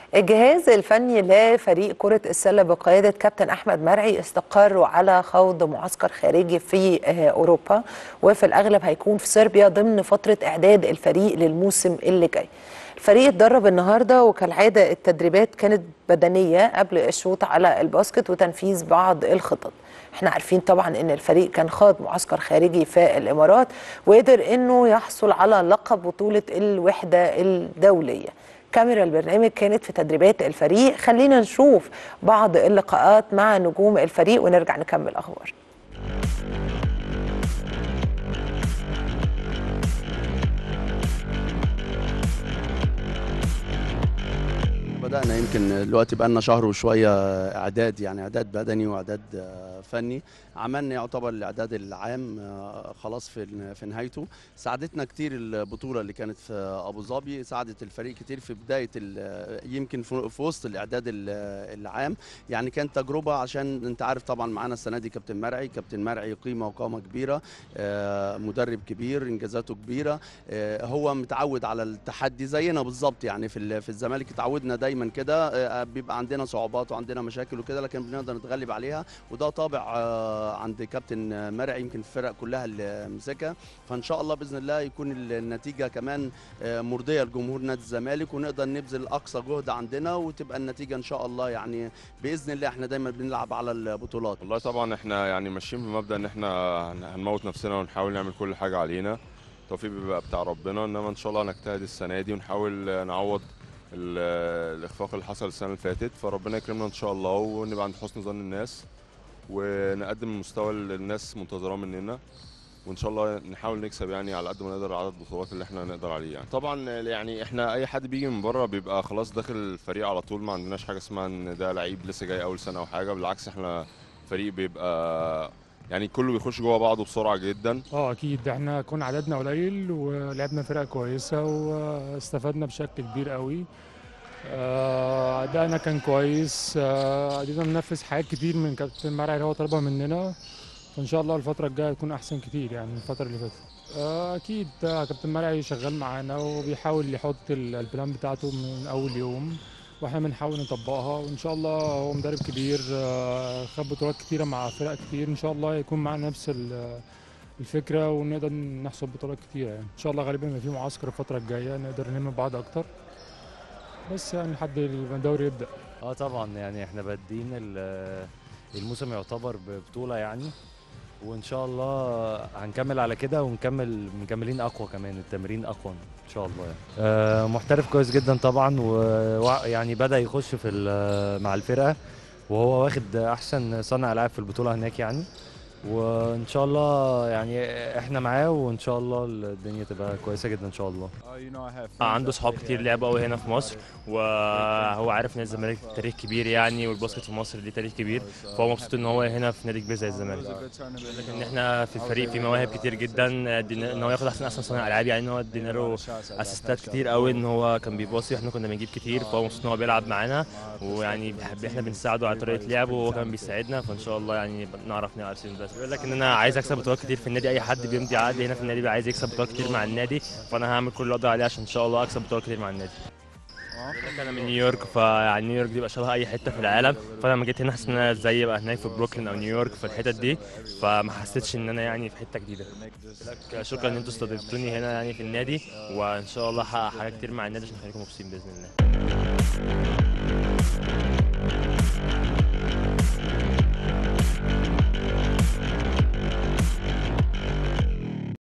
الجهاز الفني لفريق كرة السلة بقيادة كابتن أحمد مرعي استقروا على خوض معسكر خارجي في أوروبا وفي الأغلب هيكون في صربيا ضمن فترة إعداد الفريق للموسم اللي جاي الفريق اتدرب النهارده وكالعاده التدريبات كانت بدنيه قبل الشوط على الباسكت وتنفيذ بعض الخطط احنا عارفين طبعا ان الفريق كان خاض معسكر خارجي في الامارات وقدر انه يحصل على لقب بطوله الوحده الدوليه كاميرا البرنامج كانت في تدريبات الفريق خلينا نشوف بعض اللقاءات مع نجوم الفريق ونرجع نكمل اخبار بدأنا يمكن دلوقتي بقى لنا شهر وشوية إعداد يعني إعداد بدني وإعداد فني عملنا يعتبر الإعداد العام خلاص في في نهايته ساعدتنا كتير البطولة اللي كانت في أبو ظبي ساعدت الفريق كتير في بداية يمكن في وسط الإعداد العام يعني كانت تجربة عشان أنت عارف طبعا معانا السنة دي كابتن مرعي كابتن مرعي قيمة وقامة كبيرة مدرب كبير إنجازاته كبيرة هو متعود على التحدي زينا بالظبط يعني في في الزمالك اتعودنا دايما كده بيبقى عندنا صعوبات وعندنا مشاكل وكده لكن بنقدر نتغلب عليها وده طابع عند كابتن مرعي يمكن الفرق كلها اللي مسكها فان شاء الله باذن الله يكون النتيجه كمان مرضيه لجمهور نادي الزمالك ونقدر نبذل اقصى جهد عندنا وتبقى النتيجه ان شاء الله يعني باذن الله احنا دايما بنلعب على البطولات والله طبعا احنا يعني ماشيين بمبدا ان احنا هنموت نفسنا ونحاول نعمل كل حاجه علينا التوفيق بيبقى بتاع ربنا انما ان شاء الله هنجتهد السنه دي ونحاول نعوض الاخفاق اللي حصل السنه اللي فاتت فربنا يكرمنا ان شاء الله ونبقى عند حسن ظن الناس ونقدم المستوى اللي الناس منتظراه مننا وان شاء الله نحاول نكسب يعني على قد ما نقدر عدد البطولات اللي احنا نقدر عليه يعني طبعا يعني احنا اي حد بيجي من بره بيبقى خلاص داخل الفريق على طول ما عندناش حاجه اسمها ان ده لعيب لسه جاي اول سنه او حاجه بالعكس احنا فريق بيبقى يعني كله بيخش جوه بعضه بسرعه جدا اه اكيد احنا كنا عددنا قليل ولعبنا فرقه كويسه واستفدنا بشكل كبير قوي ادائنا كان كويس قدرنا ننفذ حاجات كتير من كابتن مرعي اللي هو طلبها مننا فان شاء الله الفتره الجايه تكون احسن كتير يعني من الفتره اللي فاتت اكيد كابتن مرعي شغال معانا وبيحاول يحط البلان بتاعته من اول يوم واحنا بنحاول نطبقها وان شاء الله هو مدرب كبير خد بطولات كتيره مع فرق كتير ان شاء الله يكون معانا نفس الفكره ونقدر نحصل بطولات كتيره يعني ان شاء الله غالبا يبقى في معسكر الفتره الجايه نقدر نلم بعض اكتر بس يعني لحد ما الدوري يبدا اه طبعا يعني احنا بادئين الموسم يعتبر ببطوله يعني وان شاء الله هنكمل على كده ونكمل مكملين اقوى كمان التمرين اقوى ان شاء الله يعني. آه محترف كويس جدا طبعا ويعني بدا يخش في مع الفرقه وهو واخد احسن صانع العاب في البطوله هناك يعني وان شاء الله يعني احنا معاه وان شاء الله الدنيا تبقى كويسه جدا ان شاء الله عنده صحاب كتير لعبوا قوي هنا في مصر وهو عارف ان الزمالك تاريخ كبير يعني والباسكت في مصر ليه تاريخ كبير فهو مبسوط ان هو هنا في نادي كبير زي الزمالك لكن احنا في الفريق في مواهب كتير جدا ان هو ياخد احسن احسن صانع العاب يعني ان هو ادينا له اسيستات كتير قوي ان هو كان بيباصي احنا كنا بنجيب كتير فهو مبسوط ان هو بيلعب معانا ويعني احنا بنساعده على طريقه لعبه وهو كان بيساعدنا فان شاء الله يعني نعرف نلعب سيزون بس بيقول لك ان انا عايز اكسب بطولات كتير في النادي اي حد بيمضي عقد هنا في النادي بقى عايز يكسب بطولات كتير مع النادي فانا هعمل كل اللي اقدر عليه عشان ان شاء الله اكسب بطولات كتير مع النادي انا من نيويورك فيعني نيويورك دي بقى شبه اي حته في العالم فانا لما جيت هنا حسيت ان انا ازاي ابقى هناك في بروكلين او نيويورك في الحتت دي فما حسيتش ان انا يعني في حته جديده لك شكرا ان انتوا استضفتوني هنا يعني في النادي وان شاء الله هحقق حاجات كتير مع النادي عشان اخليكم مبسوطين باذن الله